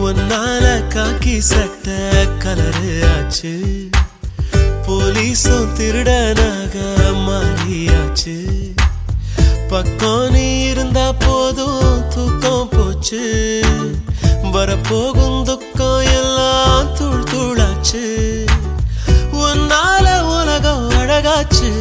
ஒன்னால காக்கி சட்ட கலரு ஆச்சு போலீஸும் திருடனாக மாறியாச்சு பக்கம் நீ இருந்தா போதும் தூக்கம் போச்சு வரப்போகும் துக்கம் எல்லாம் தூள் தூளாச்சு உன்னால உலகம் அழகாச்சு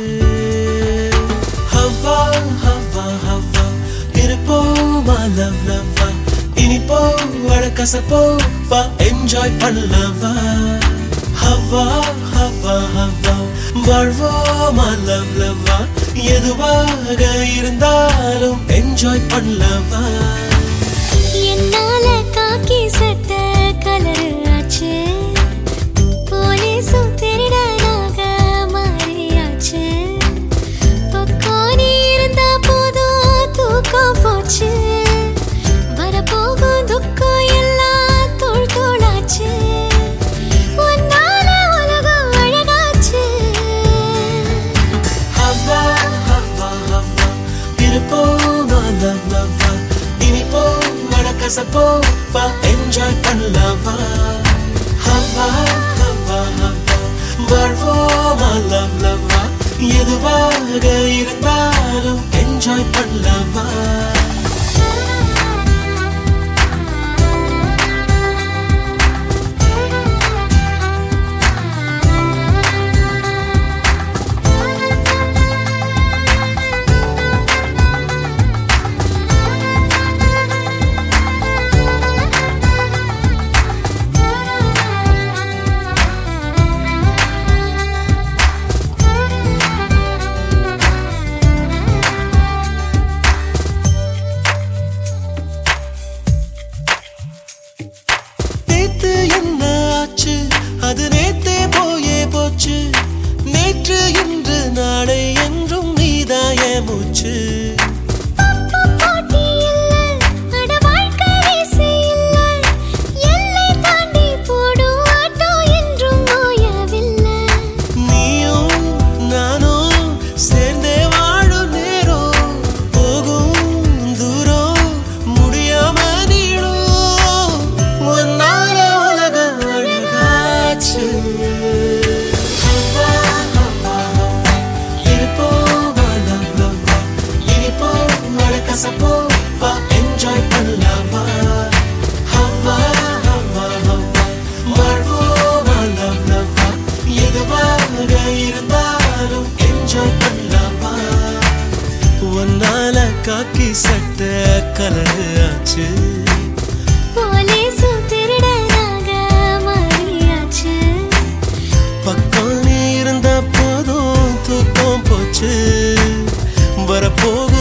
ஹவ்வா ஹவ்வா ஹவ்வா இருப்போமா லவ் லவ்வா இனிப்போ அழகசப்போ வா என்ஜாய் பண்ணலவா ஹவ்வா ஹவ்வா ஹவ்வா வாழ்வோமா லவ் லவ்வா எதுவாக இருந்தாலும் என்ஜாய் பண்ணலவா என்னால காக்கி சட்ட கலரு ஆச்சு போலீஸும் திருடனாக மாறியாச்சு பக்கம் நீ இருந்தா போதும் தூக்கம் போச்சு வரப்போகும் துக்கம் எல்லாம் தோள் தோளாச்சு உன்னால உலகம் அழகாச்சு ஹவ்வா ஹவ்வா ஹவ்வா இருப்போமா லவ் லவ்வா இனிப்போ அழகசப்போ வா என்ஜாய் பண்ணலவா ஹவ்வா ஹவ்வா ஹவ்வா வாழ்வோமா லவ் லவ்வா எதுவாக இருந்தாலும் என்ஜாய் பண்ணலவா நேத்து என்ன ஆச்சு அது நேத்தே போயே போச்சு நேற்று இன்று நாளை என்றும் நீதாய மூச்சு போட்டி இல்ல அட வாழ்க்கை ரேசே இல்ல எல்லை தாண்டி போடும் ஆட்டோ என்றும் ஓயவில்லை நீயும் நானும் சேர்ந்தே வாழும் நேரம் போகும் தூரம் முடியாம நீளும் ஒன்னால உலக அழகாச்சு ஹவ்வா, ஹவ்வா, ஹவ்வா. இருப்போமா, love, love, வா. இனிப்போம், அழகசப்போ, வா, enjoy பண்ணலாமா? ஹவ்வா, ஹவ்வா, ஹவ்வா. வாழ்வோமா, love, love, வா. எதுவாக இருந்தாலும் enjoy பண்ணலாமா? உன்னால காக்கி சட்ட கலரு ஆச்சு போலீஸும் திருடனாக மாறியாச்சு பக்கம் நீ இருந்த போதும் தூக்கம் போச்சு வரப்போகும்